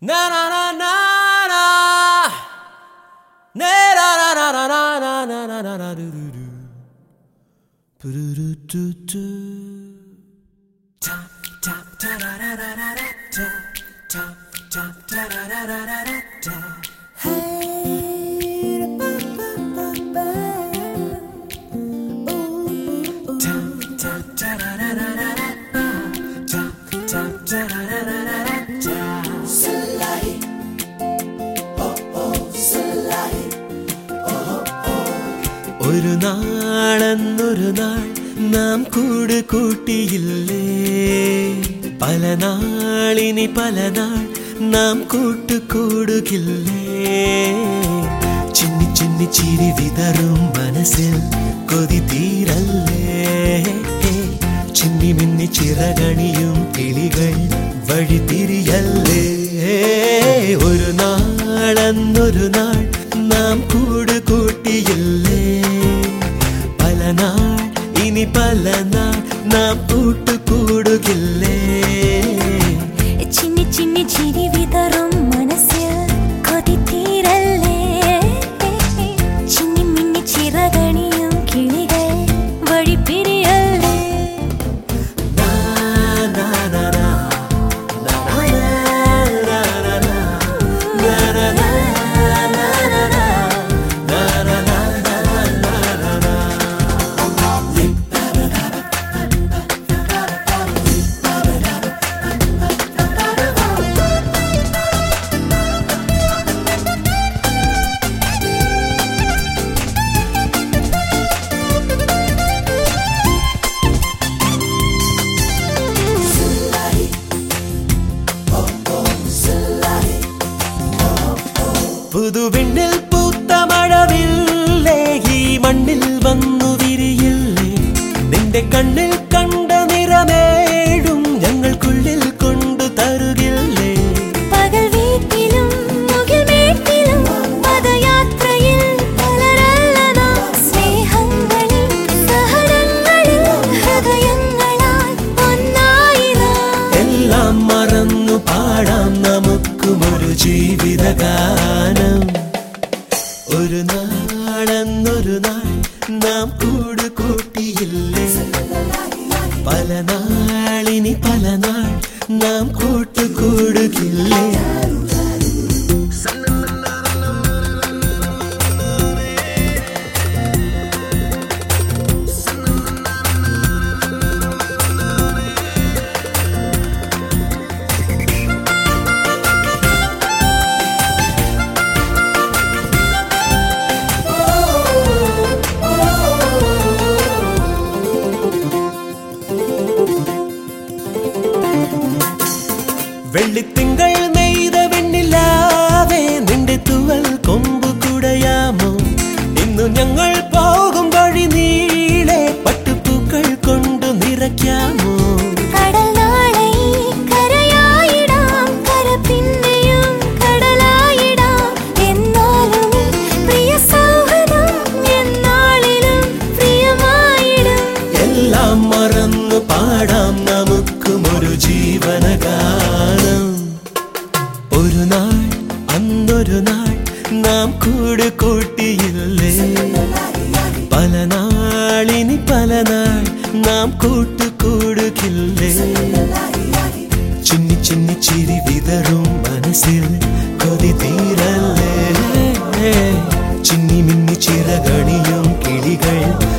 Na na na na na. Na na na na na na na na na na na do do do. Ba-do-do do do. Ta ta ta ra ra ra ra ra ta ta ta ta ra ra ra ra ra ta. Ta ta ta ra ra ra ra ra ta ta ta ta ra ra ra ra ra ta. Salai. Oh oh salai. ഒരു നാളെന്നൊരു നാൾ നാം കൂട് കൂട്ടിയില്ലേ പല നാളിനി പല നാൾ നാം കൂട്ടുകൂടുകില്ലേ ചിന്നി ചിന്നി ചിരി വിതറും മനസ്സിൽ കൊതി തീരല്ലേ ചിന്നി മിന്നി ചിറകണിയും കിളികൾ വഴി തിരിയല്ലേ ഒരു നാളെന്നൊരു നാൾ നാം കൂട് കൂട്ടിയില്ലേ പല നാൾ ഇനി പല നാൾ നാം കൂട്ടുകൂടുകില്ലേ ചിന്നി ചിന്നി ചിരി വിതറും മനസ്സിൽ കൊതി തീരല്ലേ ചിന്നി മിന്നി ചിറകണിയും കിളികൾ വഴി പിരിയല്ലേ നാ, നാ, നാ, നാ. നാ, നാ, നാ, നാ, നാ. നാ, നാ, നാ, നാ, നാ, നാ. നാ, നാ, നാ, നാ, നാ, നാ, നാ. പുതുവിണ്ണിൽ പൂത്ത മഴവില്ലേ ഈ മണ്ണിൽ വന്നു വിരിയില്ലേ നിന്റെ കണ്ണിൽ കണ്ട നിറമേടും ഞങ്ങൾക്കുള്ളിൽ കൊണ്ടു തരുകില്ലേ പകൽ വീട്ടിലും മുകിൽ മേട്ടിലും പദയാത്രയിൽ പലരല്ല നാം സ്നേഹങ്ങളിൽ സഹനങ്ങളിൽ ഹൃദയങ്ങളാൽ ഒന്നായി നാം എല്ലാം മറന്നു പാടാം നമുക്കും ഒരു ജീവിതഗാനം ഒരു നാളെന്നൊരു നാൾ നാം കൂട് കൂട്ടിയില്ലേ പല നാളിനി പല നാൾ നാം കൂട്ടുകൂടുകില്ലേ വെള്ളിത്തിങ്കൾ നെയ്ത വെണ്ണിലാവേ നിന്റെ തുവൽ കൊമ്പു കുടയാമോ ഇന്നു ഞങ്ങൾ പോകും വഴി നീളെ പട്ടുപൂക്കൾ കൊണ്ടു നിറയ്ക്കാമോ കടൽ നാളെ കരയായിടാം കര പിന്നെയും കടലായിടാം എന്നാലും നീ പ്രിയ സൗഹൃദം എന്നാളിലും പ്രിയമായിടും എല്ലാം മറന്നു പാടാം നമുക്കും ഒരു ജീവനഗാനം ഒരു നാൾ അന്നൊരു നാൾ നാം കൂട് കൂട്ടിയില്ലേ പല നാളിനി പല നാൾ നാം കൂട്ടുകൂടുകില്ലേ ചിന്നി ചിന്നി ചിരി വിതറും മനസ്സിൽ കൊതി തീരല്ലേ ചിന്നി മിന്നി ചിറകണിയും കിളികൾ